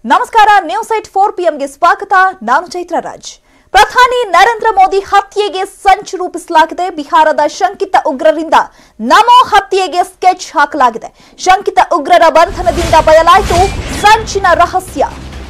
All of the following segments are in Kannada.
ನಮಸ್ಕಾರ ನ್ಯೂಸ್ ಏಟ್ ಫೋರ್ ಪಿಎಂಗೆ ಸ್ವಾಗತ ನಾನು ಚೈತ್ರ ರಾಜ್ ಪ್ರಧಾನಿ ನರೇಂದ್ರ ಮೋದಿ ಹತ್ಯೆಗೆ ಸಂಚು ರೂಪಿಸಲಾಗಿದೆ ಬಿಹಾರದ ಶಂಕಿತ ಉಗ್ರರಿಂದ ನಮೋ ಹತ್ಯೆಗೆ ಸ್ಕೆಚ್ ಹಾಕಲಾಗಿದೆ ಶಂಕಿತ ಉಗ್ರರ ಬಂಧನದಿಂದ ಬಯಲಾಯಿತು ಸಂಚಿನ ರಹಸ್ಯ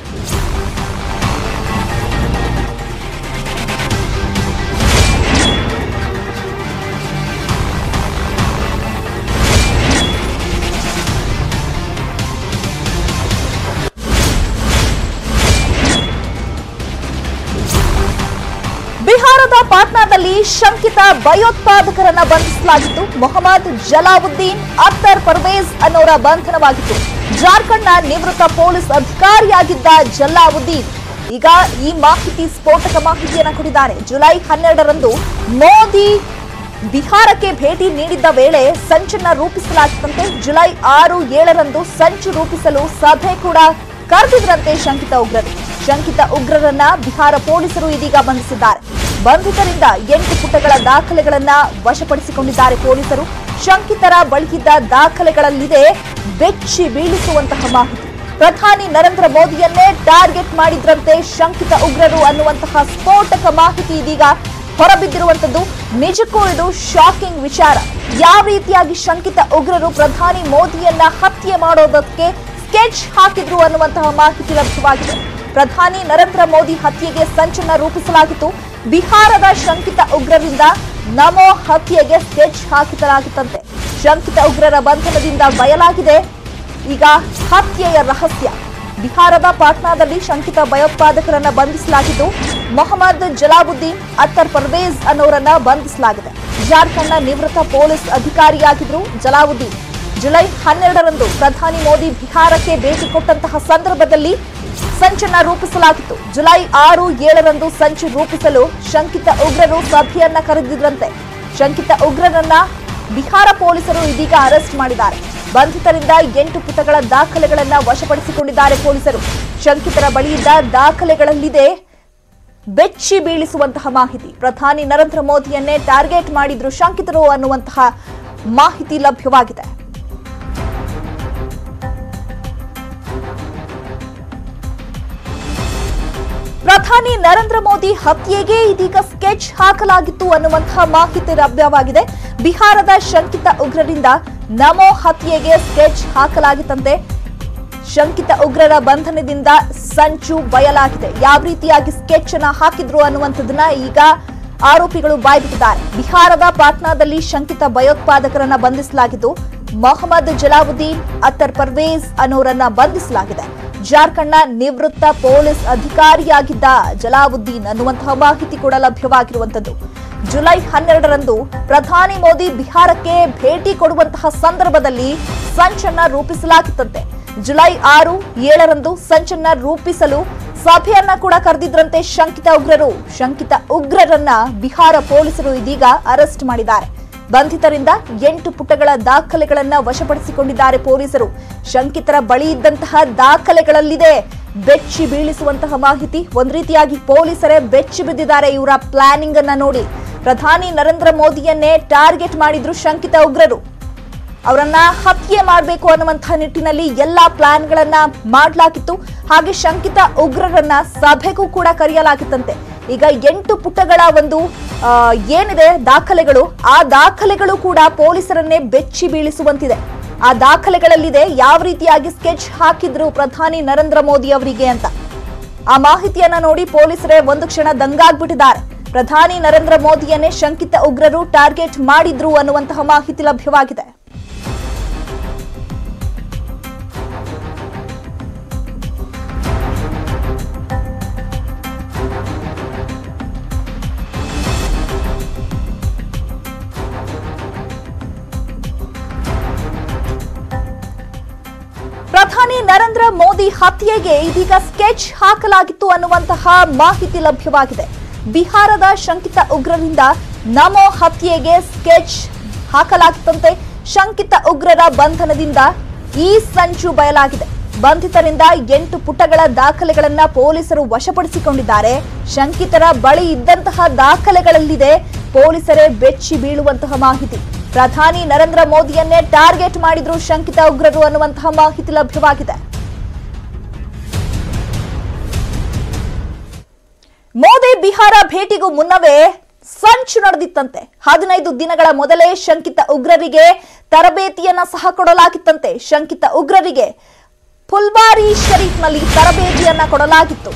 ಬಿಹಾರದ ಪಾಟ್ನಾದಲ್ಲಿ ಶಂಕಿತ ಭಯೋತ್ಪಾದಕರನ್ನ ಬಂಧಿಸಲಾಗಿತ್ತು ಮೊಹಮ್ಮದ್ ಜಲಾವುದ್ದೀನ್ ಅಖ್ತರ್ ಪರ್ವೇಜ್ ಅನ್ನೋರ ಬಂಧನವಾಗಿತ್ತು ಜಾರ್ಖಂಡ್ನ ನಿವೃತ್ತ ಪೊಲೀಸ್ ಅಧಿಕಾರಿಯಾಗಿದ್ದ ಜಲಾವುದ್ದೀನ್ ಈಗ ಈ ಮಾಹಿತಿ ಸ್ಫೋಟಕ ಮಾಹಿತಿಯನ್ನು ಕೊಟ್ಟಿದ್ದಾರೆ ಜುಲೈ ಹನ್ನೆರಡರಂದು ಮೋದಿ ಬಿಹಾರಕ್ಕೆ ಭೇಟಿ ನೀಡಿದ್ದ ವೇಳೆ ಸಂಚನ್ನ ರೂಪಿಸಲಾಗಿತ್ತಂತೆ ಜುಲೈ ಆರು ಏಳರಂದು ಸಂಚು ರೂಪಿಸಲು ಸಭೆ ಕೂಡ ಕರೆದಿದ್ರಂತೆ ಶಂಕಿತ ಉಗ್ರರು ಶಂಕಿತ ಉಗ್ರರನ್ನ ಬಿಹಾರ ಪೊಲೀಸರು ಇದೀಗ ಬಂಧಿಸಿದ್ದಾರೆ ಬಂಧಿತರಿಂದ ಎಂಟು ಪುಟಗಳ ದಾಖಲೆಗಳನ್ನ ವಶಪಡಿಸಿಕೊಂಡಿದ್ದಾರೆ ಪೊಲೀಸರು ಶಂಕಿತರ ಬಳಿಯಿದ್ದ ದಾಖಲೆಗಳಲ್ಲಿದೆ ಬೆಚ್ಚಿ ಬೀಳಿಸುವಂತಹ ಮಾಹಿತಿ ಪ್ರಧಾನಿ ನರೇಂದ್ರ ಮೋದಿಯನ್ನೇ ಟಾರ್ಗೆಟ್ ಮಾಡಿದ್ರಂತೆ ಶಂಕಿತ ಉಗ್ರರು ಅನ್ನುವಂತಹ ಸ್ಫೋಟಕ ಮಾಹಿತಿ ಇದೀಗ ಹೊರಬಿದ್ದಿರುವಂತದ್ದು ನಿಜಕ್ಕೂ ಇದು ಶಾಕಿಂಗ್ ವಿಚಾರ ಯಾವ ರೀತಿಯಾಗಿ ಶಂಕಿತ ಉಗ್ರರು ಪ್ರಧಾನಿ ಮೋದಿಯನ್ನ ಹತ್ಯೆ ಮಾಡೋದಕ್ಕೆ ಸ್ಕೆಚ್ ಹಾಕಿದ್ರು ಅನ್ನುವಂತಹ ಮಾಹಿತಿ ಲಭ್ಯವಾಗಿದೆ ಪ್ರಧಾನಿ ನರೇಂದ್ರ ಮೋದಿ ಹತ್ಯೆಗೆ ಸಂಚನ್ನ ರೂಪಿಸಲಾಗಿತ್ತು ಬಿಹಾರದ ಶಂಕಿತ ಉಗ್ರರಿಂದ ನಮೋ ಹತ್ಯೆಗೆ ಸ್ಕೆಚ್ ಹಾಕಿಸಲಾಗಿತ್ತಂತೆ ಶಂಕಿತ ಉಗ್ರರ ಬಂಧನದಿಂದ ಬಯಲಾಗಿದೆ ಈಗ ಹತ್ಯೆಯ ರಹಸ್ಯ ಬಿಹಾರದ ಪಾಟ್ನಾದಲ್ಲಿ ಶಂಕಿತ ಭಯೋತ್ಪಾದಕರನ್ನ ಬಂಧಿಸಲಾಗಿದ್ದು ಮೊಹಮ್ಮದ್ ಜಲಾವುದ್ದೀನ್ ಅತ್ತರ್ ಪರ್ವೇಜ್ ಅನ್ನೋರನ್ನ ಬಂಧಿಸಲಾಗಿದೆ ಜಾರ್ಖಂಡ್ನ ನಿವೃತ್ತ ಪೊಲೀಸ್ ಅಧಿಕಾರಿಯಾಗಿದ್ರು ಜಲಾವುದ್ದೀನ್ ಜುಲೈ ಹನ್ನೆರಡರಂದು ಪ್ರಧಾನಿ ಮೋದಿ ಬಿಹಾರಕ್ಕೆ ಭೇಟಿ ಕೊಟ್ಟಂತಹ ಸಂದರ್ಭದಲ್ಲಿ ಸಂಚನ್ನ ರೂಪಿಸಲಾಗಿತ್ತು ಜುಲೈ ಆರು ಏಳರಂದು ಸಂಚು ರೂಪಿಸಲು ಶಂಕಿತ ಉಗ್ರರು ಸಭೆಯನ್ನ ಕರೆದಿದ್ರಂತೆ ಶಂಕಿತ ಉಗ್ರರನ್ನ ಬಿಹಾರ ಪೊಲೀಸರು ಇದೀಗ ಅರೆಸ್ಟ್ ಮಾಡಿದ್ದಾರೆ ಬಂಧಿತರಿಂದ ಎಂಟು ಪುಟಗಳ ದಾಖಲೆಗಳನ್ನ ವಶಪಡಿಸಿಕೊಂಡಿದ್ದಾರೆ ಪೊಲೀಸರು ಶಂಕಿತರ ಬಳಿಯಿದ್ದ ದಾಖಲೆಗಳಲ್ಲಿದೆ ಬೆಚ್ಚಿ ಬೀಳಿಸುವಂತಹ ಮಾಹಿತಿ ಪ್ರಧಾನಿ ನರೇಂದ್ರ ಮೋದಿಯನ್ನೇ ಟಾರ್ಗೆಟ್ ಮಾಡಿದ್ರು ಶಂಕಿತರು ಅನ್ನುವಂತಹ ಮಾಹಿತಿ ಲಭ್ಯವಾಗಿದೆ ಪ್ರಧಾನಿ ನರೇಂದ್ರ ಮೋದಿ ಹತ್ಯೆಗೆ ಇದೀಗ ಸ್ಕೆಚ್ ಹಾಕಲಾಗಿತ್ತು ಅನ್ನುವಂತಹ ಮಾಹಿತಿ ಲಭ್ಯವಾಗಿದೆ ಬಿಹಾರದ ಶಂಕಿತ ಉಗ್ರರಿಂದ ನಮೋ ಹತ್ಯೆಗೆ ಸ್ಕೆಚ್ ಹಾಕಲಾಗಿತ್ತಂತೆ ಶಂಕಿತ ಉಗ್ರರ ಬಂಧನದಿಂದ ಸಂಚು ಬಯಲಾಗಿದೆ ಯಾವ ರೀತಿಯಾಗಿ ಸ್ಕೆಚ್ ಅನ್ನ ಹಾಕಿದ್ರು ಅನ್ನುವಂಥದ್ದನ್ನ ಈಗ ಆರೋಪಿಗಳು ಬಾಯ್ಬಿಟ್ಟಿದ್ದಾರೆ ಬಿಹಾರದ ಪಾಟ್ನಾದಲ್ಲಿ ಶಂಕಿತ ಭಯೋತ್ಪಾದಕರನ್ನ ಬಂಧಿಸಲಾಗಿದ್ದು ಮೊಹಮ್ಮದ್ ಜಲಾವುದ್ದೀನ್ ಅತ್ತರ್ ಪರ್ವೇಜ್ ಅನ್ನೋರನ್ನ ಬಂಧಿಸಲಾಗಿದೆ ಜಾರ್ಖಂಡ್ನ ನಿವೃತ್ತ ಪೊಲೀಸ್ ಅಧಿಕಾರಿಯಾಗಿದ್ದ ಜಲಾವುದ್ದೀನ್ ಅನ್ನುವಂತಹ ಮಾಹಿತಿ ಕೂಡ ಲಭ್ಯವಾಗಿರುವಂತದ್ದು ಜುಲೈ ಹನ್ನೆರಡರಂದು ಪ್ರಧಾನಿ ಮೋದಿ ಬಿಹಾರಕ್ಕೆ ಭೇಟಿ ಕೊಡುವಂತಹ ಸಂದರ್ಭದಲ್ಲಿ ಸಂಚನ್ನ ರೂಪಿಸಲಾಗಿತ್ತಂತೆ ಜುಲೈ ಆರು ಏಳರಂದು ಸಂಚನ್ನ ರೂಪಿಸಲು ಸಭೆಯನ್ನ ಕೂಡ ಕರೆದಿದ್ರಂತೆ ಶಂಕಿತ ಉಗ್ರರು ಶಂಕಿತ ಉಗ್ರರನ್ನ ಬಿಹಾರ ಪೊಲೀಸರು ಇದೀಗ ಅರೆಸ್ಟ್ ಮಾಡಿದ್ದಾರೆ ಬಂಧಿತರಿಂದ ಎಂಟು ಪುಟಗಳ ದಾಖಲೆಗಳನ್ನ ವಶಪಡಿಸಿಕೊಂಡಿದ್ದಾರೆ ಪೊಲೀಸರು ಶಂಕಿತರ ಬಳಿ ಇದ್ದಂತಹ ದಾಖಲೆಗಳಲ್ಲಿದೆ ಬೆಚ್ಚಿ ಬೀಳಿಸುವಂತಹ ಮಾಹಿತಿ ಒಂದ್ ರೀತಿಯಾಗಿ ಪೊಲೀಸರೇ ಬೆಚ್ಚಿ ಬಿದ್ದಿದ್ದಾರೆ ಇವರ ಪ್ಲಾನಿಂಗ್ ಅನ್ನ ನೋಡಿ ಪ್ರಧಾನಿ ನರೇಂದ್ರ ಮೋದಿಯನ್ನೇ ಟಾರ್ಗೆಟ್ ಮಾಡಿದ್ರು ಶಂಕಿತ ಉಗ್ರರು ಅವರನ್ನ ಹತ್ಯೆ ಮಾಡಬೇಕು ಅನ್ನುವಂತಹ ನಿಟ್ಟಿನಲ್ಲಿ ಎಲ್ಲಾ ಪ್ಲಾನ್ಗಳನ್ನ ಮಾಡಲಾಗಿತ್ತು ಹಾಗೆ ಶಂಕಿತ ಉಗ್ರರನ್ನ ಸಭೆಗೂ ಕೂಡ ಕರೆಯಲಾಗಿತ್ತಂತೆ ಈಗ ಎಂಟು ಪುಟಗಳ ಒಂದು ಆ, ಏನಿದೆ ದಾಖಲೆಗಳು ಆ ದಾಖಲೆಗಳು ಕೂಡ ಪೊಲೀಸರನ್ನೇ ಬೆಚ್ಚಿ ಬೀಳಿಸುವಂತಿದೆ ಆ ದಾಖಲೆಗಳಲ್ಲಿದೆ ಯಾವ ರೀತಿಯಾಗಿ ಸ್ಕೆಚ್ ಹಾಕಿದ್ರು ಪ್ರಧಾನಿ ನರೇಂದ್ರ ಮೋದಿ ಅವರಿಗೆ ಅಂತ ಆ ಮಾಹಿತಿಯನ್ನ ನೋಡಿ ಪೊಲೀಸರೇ ಒಂದು ಕ್ಷಣ ದಂಗಾಗ್ಬಿಟ್ಟಿದ್ದಾರೆ ಪ್ರಧಾನಿ ನರೇಂದ್ರ ಮೋದಿಯನ್ನೇ ಶಂಕಿತ ಉಗ್ರರು ಟಾರ್ಗೆಟ್ ಮಾಡಿದ್ರು ಅನ್ನುವಂತಹ ಮಾಹಿತಿ ಲಭ್ಯವಾಗಿದೆ ಪ್ರಧಾನಿ ನರೇಂದ್ರ ಮೋದಿ ಹತ್ಯೆಗೆ ಇದೀಗ ಸ್ಕೆಚ್ ಹಾಕಲಾಗಿತ್ತು ಅನ್ನುವಂತಹ ಮಾಹಿತಿ ಲಭ್ಯವಾಗಿದೆ ಬಿಹಾರದ ಶಂಕಿತ ಉಗ್ರರಿಂದ ನಮೋ ಹತ್ಯೆಗೆ ಸ್ಕೆಚ್ ಹಾಕಲಾಗಿತ್ತಂತೆ ಶಂಕಿತ ಉಗ್ರರ ಬಂಧನದಿಂದ ಈ ಸಂಚು ಬಯಲಾಗಿದೆ ಬಂಧಿತರಿಂದ ಎಂಟು ಪುಟಗಳ ದಾಖಲೆಗಳನ್ನ ಪೊಲೀಸರು ವಶಪಡಿಸಿಕೊಂಡಿದ್ದಾರೆ ಶಂಕಿತರ ಬಳಿ ಇದ್ದಂತಹ ದಾಖಲೆಗಳಲ್ಲಿದೆ ಪೊಲೀಸರೇ ಬೆಚ್ಚಿ ಬೀಳುವಂತಹ ಮಾಹಿತಿ ಪ್ರಧಾನಿ ನರೇಂದ್ರ ಮೋದಿಯನ್ನೇ ಟಾರ್ಗೆಟ್ ಮಾಡಿದ್ರು ಶಂಕಿತ ಉಗ್ರರು ಅನ್ನುವಂತಹ ಮಾಹಿತಿ ಲಭ್ಯವಾಗಿದೆ ಬಿಹಾರ ಭೇಟಿಗೂ ಮುನ್ನವೇ ಸಂಚು ನಡೆದಿತ್ತಂತೆ ಹದಿನೈದು ದಿನಗಳ ಮೊದಲೇ ಶಂಕಿತ ಉಗ್ರರಿಗೆ ತರಬೇತಿಯನ್ನ ಸಹ ಕೊಡಲಾಗಿತ್ತಂತೆ ಶಂಕಿತ ಉಗ್ರರಿಗೆ ಫುಲ್ಬಾರಿ ಶರೀಫ್ನಲ್ಲಿ ತರಬೇತಿಯನ್ನ ಕೊಡಲಾಗಿತ್ತು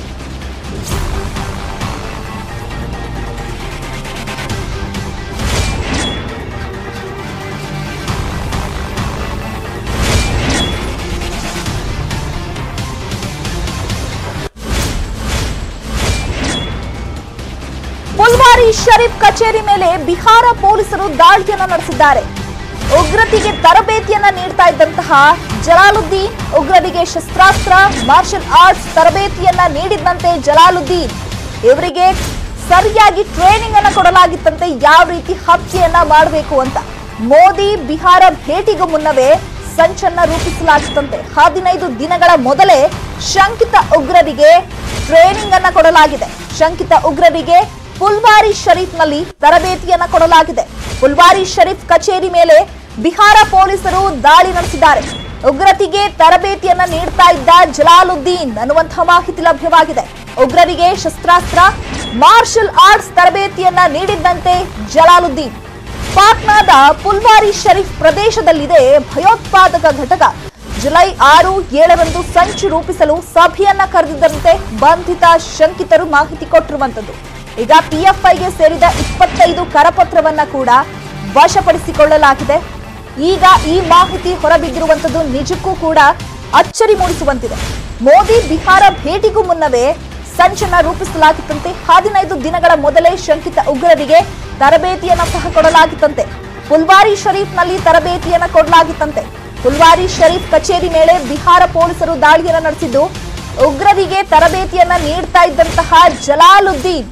ಫುಲ್ಬಾರಿ ಶರೀಫ್ ಕಚೇರಿ ಮೇಲೆ ಬಿಹಾರ ಪೊಲೀಸರು ದಾಳಿಯನ್ನ ನಡೆಸಿದ್ದಾರೆ ಉಗ್ರತಿಗೆ ತರಬೇತಿಯನ್ನ ನೀಡ್ತಾ ಇದ್ದಂತಹ ಜಲಾಲುದ್ದೀನ್ ಉಗ್ರರಿಗೆ ಶಸ್ತ್ರಾಸ್ತ್ರ ಮಾರ್ಷಲ್ ಆರ್ಟ್ಸ್ ತರಬೇತಿಯನ್ನ ನೀಡಿದ್ದಂತೆ ಜಲಾಲುದ್ದೀನ್ ಇವರಿಗೆ ಸರಿಯಾಗಿ ಟ್ರೈನಿಂಗ್ ಅನ್ನ ಕೊಡಲಾಗಿತ್ತಂತೆ ಯಾವ ರೀತಿ ಹತ್ಯೆಯನ್ನ ಮಾಡಬೇಕು ಅಂತ ಮೋದಿ ಬಿಹಾರ ಭೇಟಿಗೂ ಮುನ್ನವೇ ಸಂಚನ್ನ ರೂಪಿಸಲಾಗಿತ್ತಂತೆ ಹದಿನೈದು ದಿನಗಳ ಮೊದಲೇ ಶಂಕಿತ ಉಗ್ರರಿಗೆ ಟ್ರೈನಿಂಗ್ ಅನ್ನ ಕೊಡಲಾಗಿದೆ ಶಂಕಿತ ಉಗ್ರರಿಗೆ ಫುಲ್ವಾರಿ ಶರೀಫ್ನಲ್ಲಿ ತರಬೇತಿಯನ್ನ ಕೊಡಲಾಗಿದೆ ಫುಲ್ವಾರಿ ಶರೀಫ್ ಕಚೇರಿ ಮೇಲೆ ಬಿಹಾರ ಪೊಲೀಸರು ದಾಳಿ ನಡೆಸಿದ್ದಾರೆ ಉಗ್ರತಿಗೆ ತರಬೇತಿಯನ್ನ ನೀಡ್ತಾ ಇದ್ದ ಜಲಾಲುದ್ದೀನ್ ಅನ್ನುವಂತಹ ಮಾಹಿತಿ ಲಭ್ಯವಾಗಿದೆ ಉಗ್ರರಿಗೆ ಶಸ್ತ್ರಾಸ್ತ್ರ ಮಾರ್ಷಲ್ ಆರ್ಟ್ಸ್ ತರಬೇತಿಯನ್ನ ನೀಡಿದ್ದಂತೆ ಜಲಾಲುದ್ದೀನ್ ಪಾಟ್ನಾದ ಪುಲ್ವಾರಿ ಶರೀಫ್ ಪ್ರದೇಶದಲ್ಲಿದೆ ಭಯೋತ್ಪಾದಕ ಘಟಕ ಜುಲೈ ಆರು ಏಳರಂದು ಸಂಚು ರೂಪಿಸಲು ಸಭೆಯನ್ನ ಕರೆದಿದ್ದಂತೆ ಬಂಧಿತ ಶಂಕಿತರು ಮಾಹಿತಿ ಕೊಟ್ಟಿರುವಂತದ್ದು ಈಗ ಪಿಎಫ್ಐಗೆ ಸೇರಿದ ಇಪ್ಪತ್ತೈದು ಕರಪತ್ರವನ್ನ ಕೂಡ ವಶಪಡಿಸಿಕೊಳ್ಳಲಾಗಿದೆ ಈಗ ಈ ಮಾಹಿತಿ ಹೊರಬಿದ್ದಿರುವಂತದ್ದು ನಿಜಕ್ಕೂ ಕೂಡ ಅಚ್ಚರಿ ಮೂಡಿಸುವಂತಿದೆ ಮೋದಿ ಬಿಹಾರ ಭೇಟಿಗೂ ಮುನ್ನವೇ ಸಂಚನ್ನ ರೂಪಿಸಲಾಗಿತ್ತಂತೆ ಹದಿನೈದು ದಿನಗಳ ಮೊದಲೇ ಶಂಕಿತ ಉಗ್ರರಿಗೆ ತರಬೇತಿಯನ್ನ ಸಹ ಕೊಡಲಾಗಿತ್ತಂತೆ ಫುಲ್ವಾರಿ ಶರೀಫ್ನಲ್ಲಿ ತರಬೇತಿಯನ್ನ ಕೊಡಲಾಗಿತ್ತಂತೆ ಫುಲ್ವಾರಿ ಶರೀಫ್ ಕಚೇರಿ ಮೇಲೆ ಬಿಹಾರ ಪೊಲೀಸರು ದಾಳಿಯನ್ನ ನಡೆಸಿದ್ದು ಉಗ್ರರಿಗೆ ತರಬೇತಿಯನ್ನ ನೀಡ್ತಾ ಇದ್ದಂತಹ ಜಲಾಲುದ್ದೀನ್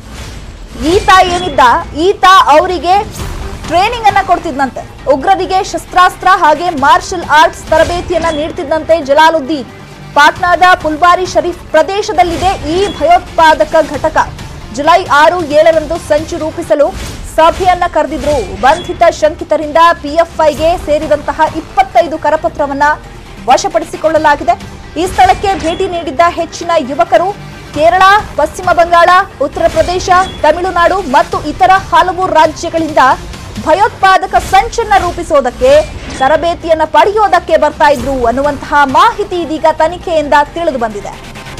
ಈತ ಏನಿದ್ದ ಈತ ಅವರಿಗೆ ಟ್ರೈನಿಂಗ್ ಅನ್ನ ಕೊಡ್ತಿದ್ದಂತೆ ಉಗ್ರರಿಗೆ ಶಸ್ತ್ರಾಸ್ತ್ರ ಹಾಗೆ ಮಾರ್ಷಲ್ ಆರ್ಟ್ಸ್ ತರಬೇತಿಯನ್ನ ನೀಡ್ತಿದ್ದಂತೆ ಜಲಾಲುದ್ದೀನ್ ಪಾಟ್ನಾದ ಪುಲ್ವಾರಿ ಶರೀಫ್ ಪ್ರದೇಶದಲ್ಲಿದೆ ಈ ಭಯೋತ್ಪಾದಕ ಘಟಕ ಜುಲೈ ಆರು ಏಳರಂದು ಸಂಚು ರೂಪಿಸಲು ಸಭೆಯನ್ನ ಕರೆದಿದ್ರು ಬಂಧಿತ ಶಂಕಿತರಿಂದ ಪಿಎಫ್ಐಗೆ ಸೇರಿದಂತಹ ಇಪ್ಪತ್ತೈದು ಕರಪತ್ರವನ್ನ ವಶಪಡಿಸಿಕೊಳ್ಳಲಾಗಿದೆ ಈ ಸ್ಥಳಕ್ಕೆ ಭೇಟಿ ನೀಡಿದ್ದ ಹೆಚ್ಚಿನ ಯುವಕರು ಕೇರಳ ಪಶ್ಚಿಮ ಬಂಗಾಳ ಉತ್ತರ ಪ್ರದೇಶ ತಮಿಳುನಾಡು ಮತ್ತು ಇತರ ಹಲವು ರಾಜ್ಯಗಳಿಂದ ಭಯೋತ್ಪಾದಕ ಸಂಚನ್ನ ರೂಪಿಸೋದಕ್ಕೆ ತರಬೇತಿಯನ್ನ ಪಡೆಯೋದಕ್ಕೆ ಬರ್ತಾ ಇದ್ರು ಅನ್ನುವಂತಹ ಮಾಹಿತಿ ಇದೀಗ ತನಿಖೆಯಿಂದ ತಿಳಿದು ಬಂದಿದೆ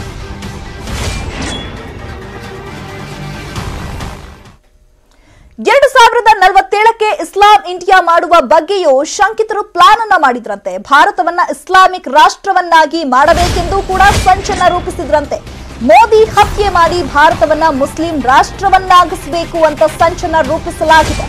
ಎರಡು ಸಾವಿರದ ನಲವತ್ತೇಳಕ್ಕೆ ಇಸ್ಲಾಂ ಇಂಡಿಯಾ ಮಾಡುವ ಬಗ್ಗೆಯೂ ಶಂಕಿತರು ಪ್ಲಾನ್ ಅನ್ನ ಮಾಡಿದ್ರಂತೆ ಭಾರತವನ್ನ ಇಸ್ಲಾಮಿಕ್ ರಾಷ್ಟ್ರವನ್ನಾಗಿ ಮಾಡಬೇಕೆಂದು ಕೂಡ ಸಂಚನ್ನ ರೂಪಿಸಿದ್ರಂತೆ ಮೋದಿ ಹತ್ಯೆ ಮಾಡಿ ಭಾರತವನ್ನ ಮುಸ್ಲಿಂ ರಾಷ್ಟ್ರವನ್ನಾಗಿಸಬೇಕು ಅಂತ ಸಂಚನ್ನ ರೂಪಿಸಲಾಗಿದೆ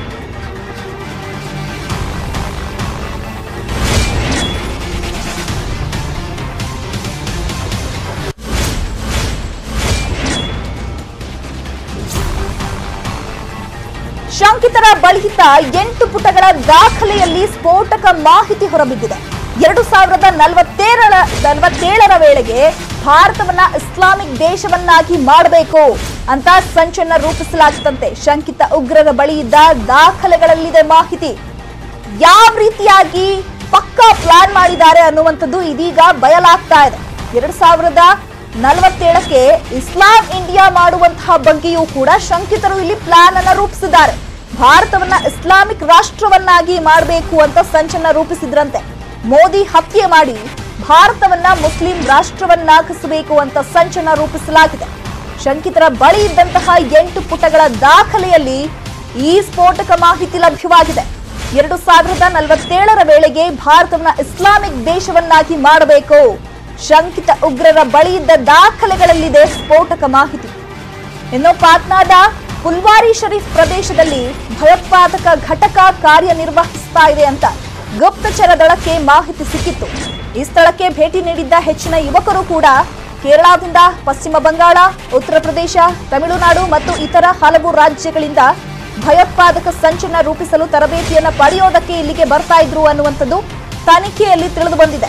ಶಂಕಿತರ ಬಳಿಯಿದ್ದ ಎಂಟು ಪುಟಗಳ ದಾಖಲೆಯಲ್ಲಿ ಸ್ಫೋಟಕ ಮಾಹಿತಿ ಹೊರಬಿದ್ದಿದೆ ಎರಡು ಸಾವಿರದ ನಲವತ್ತೇಳರ ನಲವತ್ತೇಳರ ವೇಳೆಗೆ ಭಾರತವನ್ನ ಇಸ್ಲಾಮಿಕ್ ದೇಶವನ್ನಾಗಿ ಮಾಡಬೇಕು ಅಂತ ಸಂಚನ್ನ ರೂಪಿಸಲಾಗಿತ್ತಂತೆ ಶಂಕಿತ ಉಗ್ರರ ಬಳಿ ಇದ್ದ ದಾಖಲೆಗಳಲ್ಲಿದೆ ಮಾಹಿತಿ ಯಾವ ರೀತಿಯಾಗಿ ಪಕ್ಕಾ ಪ್ಲಾನ್ ಮಾಡಿದ್ದಾರೆ ಅನ್ನುವಂಥದ್ದು ಇದೀಗ ಬಯಲಾಗ್ತಾ ಇದೆ ಎರಡ್ ಸಾವಿರದ ನಲವತ್ತೇಳಕ್ಕೆ ಇಸ್ಲಾಂ ಇಂಡಿಯಾ ಮಾಡುವಂತಹ ಬಗ್ಗೆಯೂ ಕೂಡ ಶಂಕಿತರು ಇಲ್ಲಿ ಪ್ಲಾನ್ ಅನ್ನ ರೂಪಿಸಿದ್ದಾರೆ ಭಾರತವನ್ನ ಇಸ್ಲಾಮಿಕ್ ರಾಷ್ಟ್ರವನ್ನಾಗಿ ಮಾಡಬೇಕು ಅಂತ ಸಂಚನ್ನ ರೂಪಿಸಿದ್ರಂತೆ ಮೋದಿ ಹತ್ಯೆ ಮಾಡಿ ಭಾರತವನ್ನ ಮುಸ್ಲಿಂ ರಾಷ್ಟ್ರವನ್ನಾಗಿಸಬೇಕು ಅಂತ ಸಂಚನ್ನ ರೂಪಿಸಲಾಗಿದೆ ಶಂಕಿತರ ಬಳಿ ಇದ್ದಂತಹ ಎಂಟು ಪುಟಗಳ ದಾಖಲೆಯಲ್ಲಿ ಈ ಸ್ಫೋಟಕ ಮಾಹಿತಿ ಲಭ್ಯವಾಗಿದೆ ಎರಡು ಸಾವಿರದ ನಲವತ್ತೇಳರ ವೇಳೆಗೆ ಭಾರತವನ್ನ ಇಸ್ಲಾಮಿಕ್ ದೇಶವನ್ನಾಗಿ ಮಾಡಬೇಕು ಶಂಕಿತ ಉಗ್ರರ ಬಳಿ ಇದ್ದ ದಾಖಲೆಗಳಲ್ಲಿದೆ ಸ್ಫೋಟಕ ಮಾಹಿತಿ ಇನ್ನು ಪಾಟ್ನಾದ ಪುಲ್ವಾರಿ ಶರೀಫ್ ಪ್ರದೇಶದಲ್ಲಿ ಭಯೋತ್ಪಾದಕ ಘಟಕ ಕಾರ್ಯನಿರ್ವಹಿಸ್ತಾ ಇದೆ ಅಂತ ಗುಪ್ತಚರ ದಳಕ್ಕೆ ಮಾಹಿತಿ ಸಿಕ್ಕಿತ್ತು ಈ ಸ್ಥಳಕ್ಕೆ ಭೇಟಿ ನೀಡಿದ್ದ ಹೆಚ್ಚಿನ ಯುವಕರು ಕೂಡ ಕೇರಳದಿಂದ ಪಶ್ಚಿಮ ಬಂಗಾಳ ಉತ್ತರ ಪ್ರದೇಶ ತಮಿಳುನಾಡು ಮತ್ತು ಇತರ ಹಲವು ರಾಜ್ಯಗಳಿಂದ ಭಯೋತ್ಪಾದಕ ಸಂಚನ್ನ ರೂಪಿಸಲು ತರಬೇತಿಯನ್ನ ಪಡೆಯೋದಕ್ಕೆ ಇಲ್ಲಿಗೆ ಬರ್ತಾ ಇದ್ರು ಅನ್ನುವಂಥದ್ದು ತನಿಖೆಯಲ್ಲಿ ತಿಳಿದು ಬಂದಿದೆ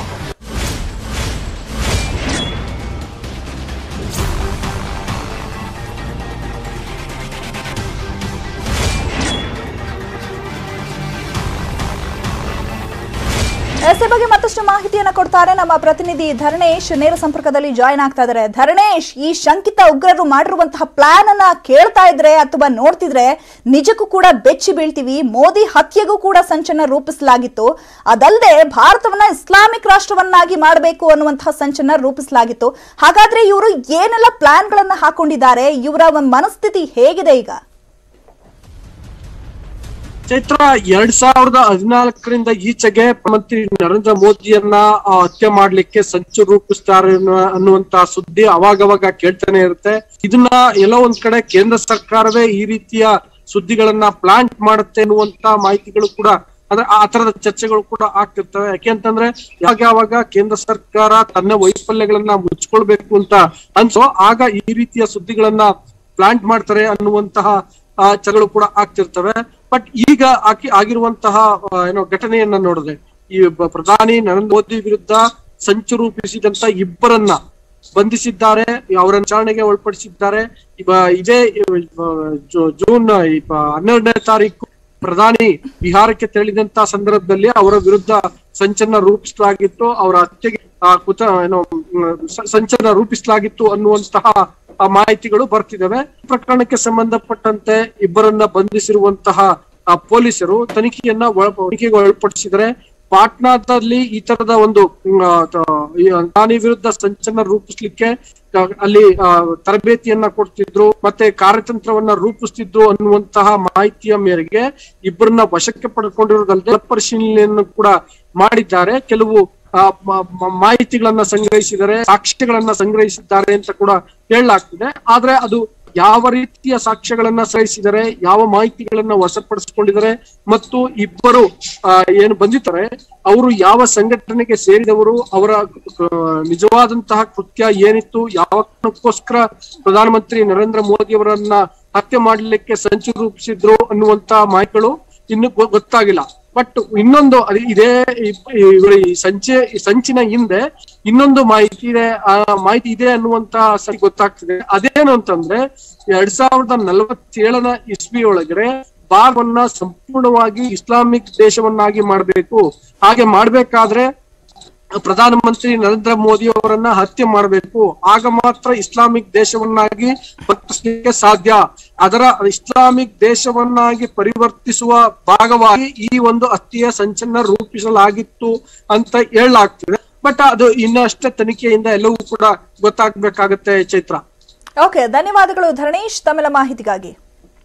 ಎಸ್ ಬಗ್ಗೆ ಮತ್ತಷ್ಟು ಮಾಹಿತಿಯನ್ನ ಕೊಡ್ತಾರೆ ನಮ್ಮ ಪ್ರತಿನಿಧಿ ಧರಣೇಶ್ ನೇರ ಸಂಪರ್ಕದಲ್ಲಿ ಜಾಯ್ನ್ ಆಗ್ತಾ ಇದ್ದಾರೆ ಧರಣೇಶ್ ಈ ಶಂಕಿತ ಉಗ್ರರು ಮಾಡಿರುವಂತಹ ಪ್ಲಾನ್ ಅನ್ನ ಕೇಳ್ತಾ ಇದ್ರೆ ಅಥವಾ ನೋಡ್ತಿದ್ರೆ ನಿಜಕ್ಕೂ ಕೂಡ ಬೆಚ್ಚಿ ಬೀಳ್ತೀವಿ ಮೋದಿ ಹತ್ಯೆಗೂ ಕೂಡ ಸಂಚನ ರೂಪಿಸಲಾಗಿತ್ತು ಅದಲ್ಲದೆ ಭಾರತವನ್ನ ಇಸ್ಲಾಮಿಕ್ ರಾಷ್ಟ್ರವನ್ನಾಗಿ ಮಾಡಬೇಕು ಅನ್ನುವಂತಹ ಸಂಚನ ರೂಪಿಸಲಾಗಿತ್ತು ಹಾಗಾದ್ರೆ ಇವರು ಏನೆಲ್ಲ ಪ್ಲಾನ್ಗಳನ್ನ ಹಾಕೊಂಡಿದ್ದಾರೆ ಇವರ ಮನಸ್ಥಿತಿ ಹೇಗಿದೆ ಈಗ ಚೈತ್ರ ಎರಡ್ ಸಾವಿರದ ಹದಿನಾಲ್ಕರಿಂದ ಈಚೆಗೆ ಪ್ರಧಾನಮಂತ್ರಿ ನರೇಂದ್ರ ಮೋದಿಯನ್ನ ಆ, ಹತ್ಯೆ ಮಾಡ್ಲಿಕ್ಕೆ ಸಂಚು ರೂಪಿಸ್ತಾರೆ ಅನ್ನುವ- ಅನ್ನುವಂತ ಸುದ್ದಿ ಅವಾಗವಾಗ ಕೇಳ್ತಾನೆ ಇರುತ್ತೆ ಇದನ್ನ ಎಲ್ಲೋ ಒಂದ್ ಕಡೆ ಕೇಂದ್ರ ಸರ್ಕಾರವೇ ಈ ರೀತಿಯ ಸುದ್ದಿಗಳನ್ನ ಪ್ಲಾಂಟ್ ಮಾಡುತ್ತೆ ಅನ್ನುವಂತ ಮಾಹಿತಿಗಳು ಕೂಡ ಅಂದ್ರೆ ಆ ತರದ ಚರ್ಚೆಗಳು ಕೂಡ ಆಗ್ತಿರ್ತವೆ ಯಾಕೆಂತಂದ್ರೆ ಯಾವಾಗ ಯಾವಾಗ ಕೇಂದ್ರ ಸರ್ಕಾರ ತನ್ನ ವೈಫಲ್ಯಗಳನ್ನ ಮುಚ್ಕೊಳ್ಬೇಕು ಅಂತ ಅನ್ಸೋ ಆಗ ಈ ರೀತಿಯ ಸುದ್ದಿಗಳನ್ನ ಪ್ಲಾಂಟ್ ಮಾಡ್ತಾರೆ ಅನ್ನುವಂತಹ ಆ, ಚರ್ಚೆಗಳು ಕೂಡ ಆಗ್ತಿರ್ತವೆ ಬಟ್ ಈಗ ಆಗಿ ಆಗಿರುವಂತಹ ಆ, ಏನೋ ಘಟನೆಯನ್ನ ನೋಡಿದ್ರೆ ಈ ಬ- ಪ್ರಧಾನಿ ನರೇಂದ್ರ ಮೋದಿ ವಿರುದ್ಧ ಸಂಚು ರೂಪಿಸಿದಂತ ಇಬ್ಬರನ್ನ ಬಂಧಿಸಿದ್ದಾರೆ ಅವರ ವಿಚಾರಣೆಗೆ ಒಳಪಡಿಸಿದ್ದಾರೆ ಇವ- ಇದೇ ಇವ- ಜೂ- ಜೂನ್ ಇಪ್ಪ- ಹನ್ನೆರಡನೇ ತಾರೀಕು ಪ್ರಧಾನಿ ಬಿಹಾರಕ್ಕೆ ತೆರಳಿದಂತ ಸಂದರ್ಭದಲ್ಲಿ ಅವರ ವಿರುದ್ಧ ಸಂಚನ್ನ ರೂಪಿಸಲಾಗಿತ್ತು ಅವರ ಹತ್ಯೆಗೆ ಆ, ಕುತ ಏನೋ ಮ್, ಸ- ಸಂಚನ್ನ ರೂಪಿಸಲಾಗಿತ್ತು ಅನ್ನುವಂತಹ ಆ ಮಾಹಿತಿಗಳು ಬರ್ತಿದಾವೆ ಈ ಪ್ರಕರಣಕ್ಕೆ ಸಂಬಂಧಪಟ್ಟಂತೆ ಇಬ್ಬರನ್ನ ಬಂಧಿಸಿರುವಂತಹ ಆ, ಪೊಲೀಸರು ತನಿಖೆಯನ್ನ ಒಳ- ತನಿಖೆಗೆ ಒಳಪಡಿಸಿದರೆ ಪಾಟ್ನಾದಲ್ಲಿ ಈ ತರದ ಒಂದು ಮ್, ಆ, ತ- ಈ ಅದಾನಿ ವಿರುದ್ಧ ಸಂಚನ್ನ ರೂಪಿಸ್ಲಿಕ್ಕೆ ಆ, ಅಲ್ಲಿ ಆ, ತರಬೇತಿಯನ್ನ ಕೊಡ್ತಿದ್ರು ಮತ್ತೆ ಕಾರ್ಯತಂತ್ರವನ್ನ ರೂಪಿಸ್ತಿದ್ರು ಅನ್ನುವಂತಹ ಮಾಹಿತಿಯ ಮೇರೆಗೆ ಇಬ್ಬರನ್ನ ವಶಕ್ಕೆ ಪಡ್ಕೊಂಡಿರೋದಲ್ಲದೆ ಪರಿಶೀಲನೆಯನ್ನು ಕೂಡ ಮಾಡಿದ್ದಾರೆ ಕೆಲವು ಆ, ಮ- ಮ- ಮಾಹಿತಿಗಳನ್ನ ಸಂಗ್ರಹಿಸಿದ್ದಾರೆ ಸಾಕ್ಷ್ಯಗಳನ್ನ ಸಂಗ್ರಹಿಸಿದ್ದಾರೆ ಅಂತ ಕೂಡ ಹೇಳಲಾಗ್ತಿದೆ ಆದ್ರೆ ಅದು ಯಾವ ರೀತಿಯ ಸಾಕ್ಷ್ಯಗಳನ್ನ ಸಂಗ್ರಹಿಸಿದ್ದಾರೆ ಯಾವ ಮಾಹಿತಿಗಳನ್ನ ವಶಪಡಿಸಿಕೊಂಡಿದ್ದಾರೆ ಮತ್ತು ಇಬ್ಬರು ಆ, ಏನು ಬಂದಿದ್ದಾರೆ ಅವರು ಯಾವ ಸಂಘಟನೆಗೆ ಸೇರಿದವರು ಅವರ ಆ, ನಿಜವಾದಂತಹ ಕೃತ್ಯ ಏನಿತ್ತು ಯಾವ ಕಾರಣಕ್ಕೋಸ್ಕರ ಪ್ರಧಾನಮಂತ್ರಿ ನರೇಂದ್ರ ಮೋದಿ ಅವರನ್ನ ಹತ್ಯೆ ಮಾಡಲಿಕ್ಕೆ ಸಂಚು ರೂಪಿಸಿದ್ರು ಅನ್ನುವಂತ ಮಾಹಿತಿಗಳು ಇನ್ನು ಗೊ- ಗೊತ್ತಾಗಿಲ್ಲ ಬಟ್ ಇನ್ನೊಂದು ಅದು ಇದೇ ಈ- ಇವರ ಈ ಸಂಚೆ ಈ ಸಂಚಿನ ಹಿಂದೆ ಇನ್ನೊಂದು ಮಾಹಿತಿ ಇದೆ ಆ ಮಾಹಿತಿ ಇದೆ ಅನ್ನುವಂತ ಸರಿ ಗೊತ್ತಾಗ್ತಿದೆ ಅದೇನು ಅಂತಂದ್ರೆ ಎರಡ್ ಸಾವಿರದ ನಲವತ್ತೇಳನ ಇಸ್ವಿ ಒಳಗಡೆ ಭಾರತವನ್ನ ಸಂಪೂರ್ಣವಾಗಿ ಇಸ್ಲಾಮಿಕ್ ದೇಶವನ್ನಾಗಿ ಮಾಡಬೇಕು ಹಾಗೆ ಮಾಡ್ಬೇಕಾದ್ರೆ ಪ್ರಧಾನಮಂತ್ರಿ ನರೇಂದ್ರ ಮೋದಿ ಅವರನ್ನ ಹತ್ಯೆ ಮಾಡಬೇಕು ಆಗ ಮಾತ್ರ ಇಸ್ಲಾಮಿಕ್ ದೇಶವನ್ನಾಗಿ ಪರಿವರ್ತಿಸಲಿಕ್ಕೆ ಸಾಧ್ಯ ಅದರ ಇಸ್ಲಾಮಿಕ್ ದೇಶವನ್ನಾಗಿ ಪರಿವರ್ತಿಸುವ ಭಾಗವಾಗಿ ಈ ಒಂದು ಹತ್ಯೆಯ ಸಂಚನ್ನ ರೂಪಿಸಲಾಗಿತ್ತು ಅಂತ ಹೇಳಲಾಗ್ತಿದೆ ಬಟ್ ಅದು ಇನ್ನಷ್ಟೇ ತನಿಖೆಯಿಂದ ಎಲ್ಲವೂ ಕೂಡ ಗೊತ್ತಾಗ್ಬೇಕಾಗತ್ತೆ ಚೈತ್ರ ಓಕೆ ಧನ್ಯವಾದಗಳು ಧರಣೇಶ್ ತಮ್ಮೆಲ್ಲ ಮಾಹಿತಿಗಾಗಿ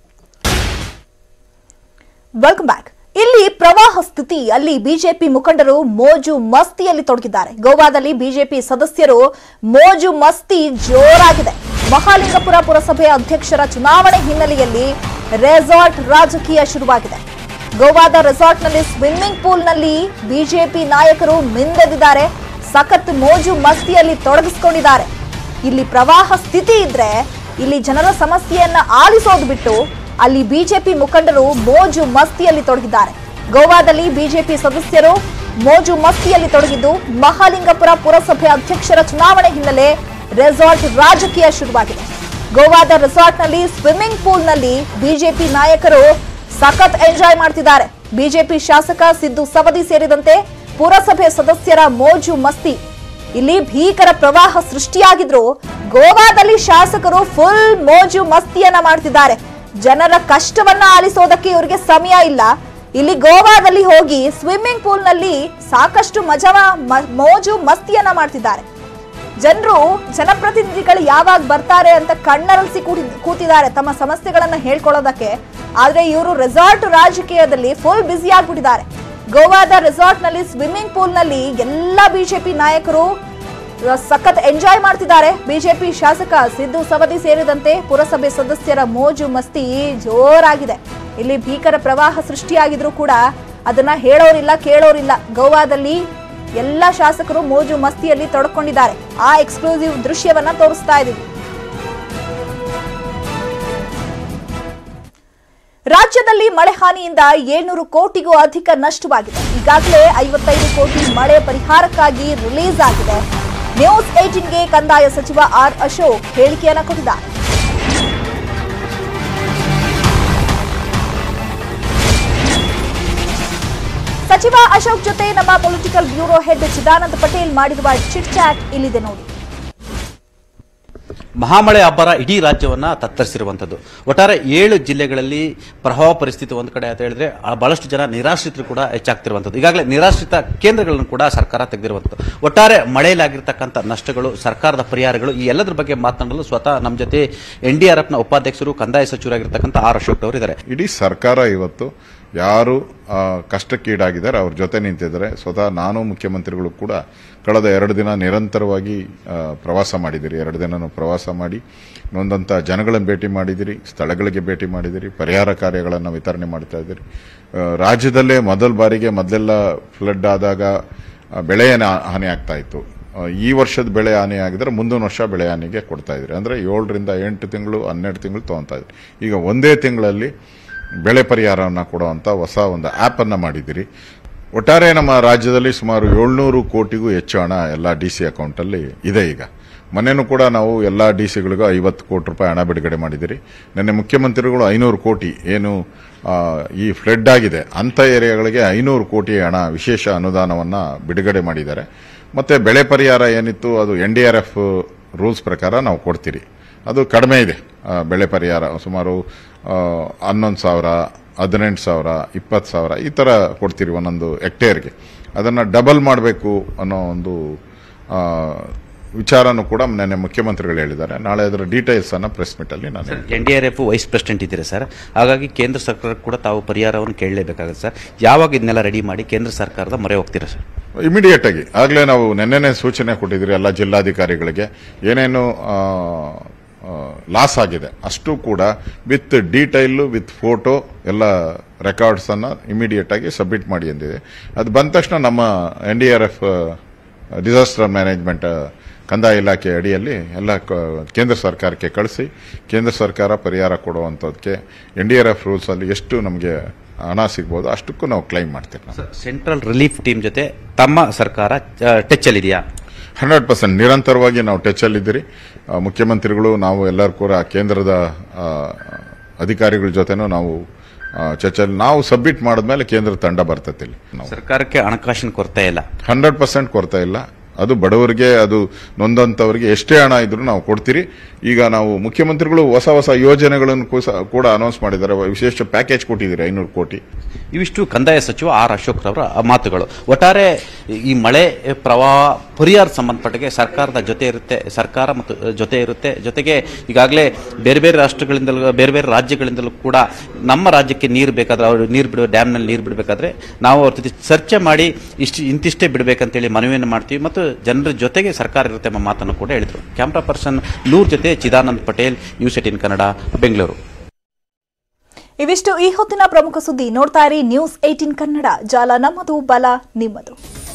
ವೆಲ್ಕಮ್ ಬ್ಯಾಕ್ ಇಲ್ಲಿ ಪ್ರವಾಹ ಸ್ಥಿತಿ ಅಲ್ಲಿ ಬಿಜೆಪಿ ಮುಖಂಡರು ಮೋಜು ಮಸ್ತಿಯಲ್ಲಿ ತೊಡಗಿದ್ದಾರೆ ಗೋವಾದಲ್ಲಿ ಬಿಜೆಪಿ ಸದಸ್ಯರು ಮೋಜು ಮಸ್ತಿ ಜೋರಾಗಿದೆ ಮಹಾಲಿಂಗಪುರ ಪುರಸಭೆ ಅಧ್ಯಕ್ಷರ ಚುನಾವಣೆ ಹಿನ್ನೆಲೆಯಲ್ಲಿ ರೆಸಾರ್ಟ್ ರಾಜಕೀಯ ಶುರುವಾಗಿದೆ ಗೋವಾದ ರೆಸಾರ್ಟ್ನಲ್ಲಿ ಸ್ವಿಮ್ಮಿಂಗ್ ಪೂಲ್ನಲ್ಲಿ ಬಿಜೆಪಿ ನಾಯಕರು ಮಿಂದೆದಿದ್ದಾರೆ ಸಖತ್ ಮೋಜು ಮಸ್ತಿಯಲ್ಲಿ ತೊಡಗಿಸಿಕೊಂಡಿದ್ದಾರೆ ಇಲ್ಲಿ ಪ್ರವಾಹ ಸ್ಥಿತಿ ಇದ್ರೆ ಇಲ್ಲಿ ಜನರ ಸಮಸ್ಯೆಯನ್ನ ಆಲಿಸೋದು ಬಿಟ್ಟು ಅಲ್ಲಿ ಬಿಜೆಪಿ ಮುಖಂಡರು ಮೋಜು ಮಸ್ತಿಯಲ್ಲಿ ತೊಡಗಿದ್ದಾರೆ ಗೋವಾದಲ್ಲಿ ಬಿಜೆಪಿ ಸದಸ್ಯರು ಮೋಜು ಮಸ್ತಿಯಲ್ಲಿ ತೊಡಗಿದ್ದು ಮಹಾಲಿಂಗಪುರ ಪುರಸಭೆ ಅಧ್ಯಕ್ಷರ ಚುನಾವಣೆ ಹಿನ್ನೆಲೆ ರೆಸಾರ್ಟ್ ರಾಜಕೀಯ ಶುರುವಾಗಿದೆ ಗೋವಾದ ರೆಸಾರ್ಟ್ನಲ್ಲಿ ಸ್ವಿಮ್ಮಿಂಗ್ ಪೂಲ್ನಲ್ಲಿ ಬಿಜೆಪಿ ನಾಯಕರು ಸಖತ್ ಎಂಜಾಯ್ ಮಾಡ್ತಿದ್ದಾರೆ ಬಿಜೆಪಿ ಶಾಸಕ ಸಿದ್ದು ಸವದಿ ಸೇರಿದಂತೆ ಪುರಸಭೆ ಸದಸ್ಯರ ಮೋಜು ಮಸ್ತಿ ಇಲ್ಲಿ ಭೀಕರ ಪ್ರವಾಹ ಸೃಷ್ಟಿಯಾಗಿದ್ರು ಗೋವಾದಲ್ಲಿ ಶಾಸಕರು ಫುಲ್ ಮೋಜು ಮಸ್ತಿಯನ್ನ ಮಾಡ್ತಿದ್ದಾರೆ ಜನರ ಕಷ್ಟವನ್ನ ಆಲಿಸೋದಕ್ಕೆ ಇವರಿಗೆ ಸಮಯ ಇಲ್ಲ ಇಲ್ಲಿ ಗೋವಾದಲ್ಲಿ ಹೋಗಿ ಸ್ವಿಮ್ಮಿಂಗ್ ಪೂಲ್ ನಲ್ಲಿ ಸಾಕಷ್ಟು ಮಜಾ ಮ- ಮೋಜು ಮಸ್ತಿಯನ್ನ ಮಾಡ್ತಿದ್ದಾರೆ ಜನರು ಜನಪ್ರತಿನಿಧಿಗಳು ಯಾವಾಗ ಬರ್ತಾರೆ ಅಂತ ಕಣ್ಣರಳಿಸಿ ಕೂತಿ ಕೂತಿದ್ದಾರೆ ತಮ್ಮ ಸಮಸ್ಯೆಗಳನ್ನ ಹೇಳ್ಕೊಳ್ಳೋದಕ್ಕೆ ಆದ್ರೆ ಇವರು ರೆಸಾರ್ಟ್ ರಾಜಕೀಯದಲ್ಲಿ ಫುಲ್ ಬ್ಯುಸಿ ಆಗ್ಬಿಟ್ಟಿದ್ದಾರೆ ಗೋವಾದ ರೆಸಾರ್ಟ್ ನಲ್ಲಿ ಸ್ವಿಮ್ಮಿಂಗ್ ಪೂಲ್ ನಲ್ಲಿ ಎಲ್ಲಾ ಬಿಜೆಪಿ ನಾಯಕರು ಸಖತ್ ಎಂಜಾಯ್ ಮಾಡ್ತಿದ್ದಾರೆ ಬಿಜೆಪಿ ಶಾಸಕ ಸಿದ್ದು ಸವದಿ ಸೇರಿದಂತೆ ಪುರಸಭೆ ಸದಸ್ಯರ ಮೋಜು ಮಸ್ತಿ ಜೋರಾಗಿದೆ ಇಲ್ಲಿ ಭೀಕರ ಪ್ರವಾಹ ಸೃಷ್ಟಿಯಾಗಿದ್ರು ಕೂಡ ಅದನ್ನ ಹೇಳೋರಿಲ್ಲ ಕೇಳೋರಿಲ್ಲ ಗೋವಾದಲ್ಲಿ ಎಲ್ಲ ಶಾಸಕರು ಮೋಜು ಮಸ್ತಿಯಲ್ಲಿ ತೊಡ್ಕೊಂಡಿದ್ದಾರೆ ಆ ಎಕ್ಸ್ಕ್ಲೂಸಿವ್ ದೃಶ್ಯವನ್ನ ತೋರಿಸ್ತಾ ಇದೀವಿ ರಾಜ್ಯದಲ್ಲಿ ಮಳೆ ಹಾನಿಯಿಂದ ಏಳ್ನೂರು ಕೋಟಿಗೂ ಅಧಿಕ ನಷ್ಟವಾಗಿದೆ ಈಗಾಗಲೇ ಐವತ್ತೈದು ಕೋಟಿ ಮಳೆ ಪರಿಹಾರಕ್ಕಾಗಿ ರಿಲೀಸ್ ಆಗಿದೆ ನ್ಯೂಸ್ ಏಟೀನ್ಗೆ ಕಂದಾಯ ಸಚಿವ ಆರ್ ಅಶೋಕ್ ಹೇಳಿಕೆಯನ್ನ ಕೊಟ್ಟಿದ್ದಾರೆ ಸಚಿವ ಅಶೋಕ್ ಜೊತೆ ನಮ್ಮ political bureau head Chidanand Patel ಮಾಡಿರುವ ಚಿಟ್ ಚಾಟ್ ಇಲ್ಲಿದೆ ನೋಡಿ ಮಹಾಮಳೆ ಅಬ್ಬರ ಇಡೀ ರಾಜ್ಯವನ್ನ ತತ್ತರಿಸಿರುವಂಥದ್ದು ಒಟ್ಟಾರೆ ಏಳು ಜಿಲ್ಲೆಗಳಲ್ಲಿ ಪ್ರವಾಹ ಪರಿಸ್ಥಿತಿ ಒಂದು ಕಡೆ ಅಂತ ಹೇಳಿದ್ರೆ ಆ ಬಹಳಷ್ಟು ಜನ ನಿರಾಶ್ರಿತರು ಕೂಡ ಹೆಚ್ಚಾಗ್ತಿರುವಂಥದ್ದು ಈಗಾಗಲೇ ನಿರಾಶ್ರಿತ ಕೇಂದ್ರಗಳನ್ನು ಕೂಡ ಸರ್ಕಾರ ತೆಗೆದಿರುವಂಥದ್ದು ಒಟ್ಟಾರೆ ಮಳೆಯಲ್ಲಾಗಿರ್ತಕ್ಕಂಥ ನಷ್ಟಗಳು ಸರ್ಕಾರದ ಪರಿಹಾರಗಳು ಈ ಎಲ್ಲದರ ಬಗ್ಗೆ ಮಾತನಾಡಲು ಸ್ವತಃ ನಮ್ಮ ಜೊತೆ ಎನ್ ಡಿ ಆರ್ ಎಫ್ನ ಉಪಾಧ್ಯಕ್ಷರು ಕಂದಾಯ ಸಚಿವರಾಗಿರ್ತಕ್ಕಂಥ ಆರ್ ಅಶೋಕ್ ಅವರು ಇದ್ದಾರೆ ಇಡೀ ಸರ್ಕಾರ ಇವತ್ತು ಯಾರು ಆ, ಕಷ್ಟಕ್ಕೀಡಾಗಿದ್ದಾರೆ ಅವ್ರ ಜೊತೆ ನಿಂತಿದ್ದಾರೆ ಸ್ವತಃ ನಾನು ಮುಖ್ಯಮಂತ್ರಿಗಳು ಕೂಡ ಕಳೆದ ಎರಡು ದಿನ ನಿರಂತರವಾಗಿ ಆ, ಪ್ರವಾಸ ಮಾಡಿದಿರಿ ಎರಡು ದಿನನೂ ಪ್ರವಾಸ ಮಾಡಿ ನೊಂದಂಥ ಜನಗಳನ್ನು ಭೇಟಿ ಮಾಡಿದಿರಿ ಸ್ಥಳಗಳಿಗೆ ಭೇಟಿ ಮಾಡಿದಿರಿ ಪರಿಹಾರ ಕಾರ್ಯಗಳನ್ನು ವಿತರಣೆ ಮಾಡ್ತಾ ಇದ್ದೀರಿ ಆ, ರಾಜ್ಯದಲ್ಲೇ ಮೊದಲ ಬಾರಿಗೆ ಮೊದಲೆಲ್ಲ ಫ್ಲಡ್ ಆದಾಗ ಆ, ಬೆಳೆ ಹಾನಿ- ಹಾನಿ ಆಗ್ತಾ ಇತ್ತು ಆ, ಈ ವರ್ಷದ ಬೆಳೆ ಹಾನಿ ಆಗಿದ್ರೆ ಮುಂದಿನ ವರ್ಷ ಬೆಳೆ ಹಾನಿಗೆ ಕೊಡ್ತಾ ಇದ್ರಿ ಅಂದ್ರೆ ಏಳರಿಂದ ಎಂಟು ತಿಂಗಳು ಹನ್ನೆರಡು ತಿಂಗಳು ತಗೊಂತಾ ಇದ್ರಿ ಈಗ ಒಂದೇ ತಿಂಗಳಲ್ಲಿ ಬೆಳೆ ಪರಿಹಾರವನ್ನು ಕೊಡುವಂತ ಹೊಸ ಒಂದು ಆಪ್ ಅನ್ನ ಮಾಡಿದಿರಿ ಒಟ್ಟಾರೆ ನಮ್ಮ ರಾಜ್ಯದಲ್ಲಿ ಸುಮಾರು ಏಳ್ನೂರು ಕೋಟಿಗೂ ಹೆಚ್ಚು ಹಣ ಎಲ್ಲ ಡಿ ಸಿ ಅಕೌಂಟಲ್ಲಿ ಇದೆ ಈಗ ಮೊನ್ನೆನೂ ಕೂಡ ನಾವು ಎಲ್ಲ ಡಿ ಸಿಗಳಿಗೂ ಐವತ್ತು ಕೋಟಿ ರೂಪಾಯಿ ಹಣ ಬಿಡುಗಡೆ ಮಾಡಿದಿರಿ ನಿನ್ನೆ ಮುಖ್ಯಮಂತ್ರಿಗಳು ಐನೂರು ಕೋಟಿ ಏನು ಆ, ಈ ಫ್ಲಡ್ ಆಗಿದೆ ಅಂಥ ಏರಿಯಾಗಳಿಗೆ ಐನೂರು ಕೋಟಿ ಹಣ ವಿಶೇಷ ಅನುದಾನವನ್ನು ಬಿಡುಗಡೆ ಮಾಡಿದ್ದಾರೆ ಮತ್ತೆ ಬೆಳೆ ಪರಿಹಾರ ಏನಿತ್ತು ಅದು N D R F rules ಪ್ರಕಾರ ನಾವು ಕೊಡ್ತೀರಿ ಅದು ಕಡಿಮೆ ಇದೆ ಆ, ಬೆಳೆ ಪರಿಹಾರ ಸುಮಾರು ಹನ್ನೊಂದು ಸಾವಿರ ಹದಿನೆಂಟು ಸಾವಿರ ಇಪ್ಪತ್ತು ಸಾವಿರ ಈ ಥರ ಕೊಡ್ತೀರಿ ಒಂದೊಂದು ಹೆಕ್ಟೇರ್ಗೆ ಅದನ್ನು ಡಬಲ್ ಮಾಡಬೇಕು ಅನ್ನೋ ಒಂದು ಆ, ವಿಚಾರನೂ ಕೂಡ ನಿನ್ನೆ ಮುಖ್ಯಮಂತ್ರಿಗಳು ಹೇಳಿದ್ದಾರೆ ನಾಳೆ ಅದರ ಡೀಟೇಲ್ಸ್ ಅನ್ನ ಪ್ರೆಸ್ ಮೀಟ್ ಅಲ್ಲಿ ನಾನು ಹೇಳ್ತೀನಿ. N D R F vice president ಇದ್ದೀರಾ ಸರ್ ಹಾಗಾಗಿ ಕೇಂದ್ರ ಸರ್ಕಾರ ಕೂಡ ತಾವು ಪರಿಹಾರವನ್ನು ಕೇಳಲೇಬೇಕಾಗುತ್ತೆ ಸರ್ ಯಾವಾಗ ಇದನ್ನೆಲ್ಲ ರೆಡಿ ಮಾಡಿ ಕೇಂದ್ರ ಸರ್ಕಾರದ ಮೊರೆ ಹೋಗ್ತೀರಾ ಸರ್ ಇಮಿಡಿಯೇಟ್ ಆಗಿ ಆಗಲೇ ನಾವು ನೆನ್ನೆನೆ ಸೂಚನೆ ಕೊಟ್ಟಿದ್ರಿ ಎಲ್ಲ ಜಿಲ್ಲಾಧಿಕಾರಿಗಳಿಗೆ ಏನೇನು ಲಾಸ್ ಆಗಿದೆ ಅಷ್ಟು ಕೂಡ ವಿತ್ ಡೀಟೈಲ್ ವಿತ್ ಫೋಟೋ ಎಲ್ಲ ರೆಕಾರ್ಡ್ಸ್ ಅನ್ನ ಇಮಿಡಿಯೇಟ್ ಆಗಿ ಸಬ್ಮಿಟ್ ಮಾಡಿ ಎಂದಿದೆ ಅದು ಬಂದ ತಕ್ಷಣ ನಮ್ಮ N D R F disaster management ಕಂದಾಯ ಇಲಾಖೆ ಅಡಿಯಲ್ಲಿ ಎಲ್ಲ ಕ- ಕೇಂದ್ರ ಸರ್ಕಾರಕ್ಕೆ ಕಳಿಸಿ ಕೇಂದ್ರ ಸರ್ಕಾರ ಪರಿಹಾರ ಕೊಡುವಂಥದ್ದಕ್ಕೆ N D R F rules ಅಲ್ಲಿ ಎಷ್ಟು ನಮಗೆ ಹಣ ಸಿಗ್ಬೋದು ಅಷ್ಟಕ್ಕೂ ನಾವು ಕ್ಲೈಮ್ ಮಾಡ್ತೀವಿ ನಾವು ಸೆಂಟ್ರಲ್ ರಿಲೀಫ್ ಟೀಮ್ ಜೊತೆ ತಮ್ಮ ಸರ್ಕಾರ ಟಚ್ ಅಲ್ಲಿದೆಯಾ ಹಂಡ್ರೆಡ್ ಪರ್ಸೆಂಟ್ ನಿರಂತರವಾಗಿ ನಾವು ಟಚ್ ಅಲ್ಲಿದ್ದೀರಿ ಆ, ಮುಖ್ಯಮಂತ್ರಿಗಳು ನಾವು ಎಲ್ಲರೂ ಕೂಡ ಕೇಂದ್ರದ ಆ, ಅಧಿಕಾರಿಗಳ ಜೊತೆನೂ ನಾವು ಆ, ಚರ್ಚೆಯಲ್ಲಿ ನಾವು ಸಬ್ಮಿಟ್ ಮಾಡಿದ್ಮೇಲೆ ಕೇಂದ್ರ ತಂಡ ಬರ್ತೈತಿ ಇಲ್ಲಿ ನಾವು ಸರ್ಕಾರಕ್ಕೆ ಹಣಕಾಸಿನ ಕೊರತೆ ಇಲ್ಲ ಹಂಡ್ರೆಡ್ ಪರ್ಸೆಂಟ್ ಕೊರತೆ ಇಲ್ಲ ಅದು ಬಡವರಿಗೆ ಅದು ನೊಂದಂತವರಿಗೆ ಎಷ್ಟೇ ಹಣ ಇದ್ರೂ ನಾವು ಕೊಡ್ತೀರಿ ಈಗ ನಾವು ಮುಖ್ಯಮಂತ್ರಿಗಳು ಹೊಸ ಹೊಸ ಯೋಜನೆಗಳನ್ನು ಕೂಸ- ಕೂಡ ಅನೌನ್ಸ್ ಮಾಡಿದ್ದಾರೆ ವಿಶೇಷ ಪ್ಯಾಕೇಜ್ ಕೊಟ್ಟಿದ್ದೀರಿ ಐನೂರು ಕೋಟಿ ಇವಿಷ್ಟು ಕಂದಾಯ ಸಚಿವ ಆರ್ ಅಶೋಕ್ ರವರ ಮಾತುಗಳು ಒಟ್ಟಾರೆ ಈ ಮಳೆ ಪ್ರವಾಹ ಪರಿಹಾರ ಸಂಬಂಧಪಟ್ಟಿಗೆ ಸರ್ಕಾರದ ಜೊತೆ ಇರುತ್ತೆ ಸರ್ಕಾರ ಮತ್ತು ಜೊತೆ ಇರುತ್ತೆ ಜೊತೆಗೆ ಈಗಾಗಲೇ ಬೇರೆ ಬೇರೆ ರಾಷ್ಟ್ರಗಳಿಂದಲೂ ಬೇರೆ ಬೇರೆ ರಾಜ್ಯಗಳಿಂದಲೂ ಕೂಡ ನಮ್ಮ ರಾಜ್ಯಕ್ಕೆ ನೀರು ಬೇಕಾದ್ರೆ ಅವರು ನೀರು ಬಿಡುವ ಡ್ಯಾಮ್ನಲ್ಲಿ ನೀರು ಬಿಡಬೇಕಾದ್ರೆ ನಾವು ಅವ್ರ ಜೊತೆ ಚರ್ಚೆ ಮಾಡಿ ಇಷ್ಟು ಇಂತಿಷ್ಟೇ ಬಿಡಬೇಕಂತೇಳಿ ಮನವಿಯನ್ನು ಮಾಡ್ತೀವಿ ಮತ್ತು ಜನರ ಜೊತೆಗೆ ಸರ್ಕಾರ ಇರುತ್ತೆ ಎಂಬ ಮಾತನ್ನು ಕೂಡ ಹೇಳಿದರು ಕ್ಯಾಮ್ರಾ ಪರ್ಸನ್ ನೂರ್ ಜೊತೆ ಚಿದಾನಂದ್ ಪಟೇಲ್ ನ್ಯೂಸ್ ಏಟಿನ್ ಕನ್ನಡ ಬೆಂಗಳೂರು ಇವಿಷ್ಟು ಈ ಹೊತ್ತಿನ ಪ್ರಮುಖ ಸುದ್ದಿ ನೋಡ್ತಾ ಇರಿ ನ್ಯೂಸ್ ಏಟೀನ್ ಕನ್ನಡ ಜಾಲ ನಮ್ಮದು ಬಲ ನಿಮ್ಮದು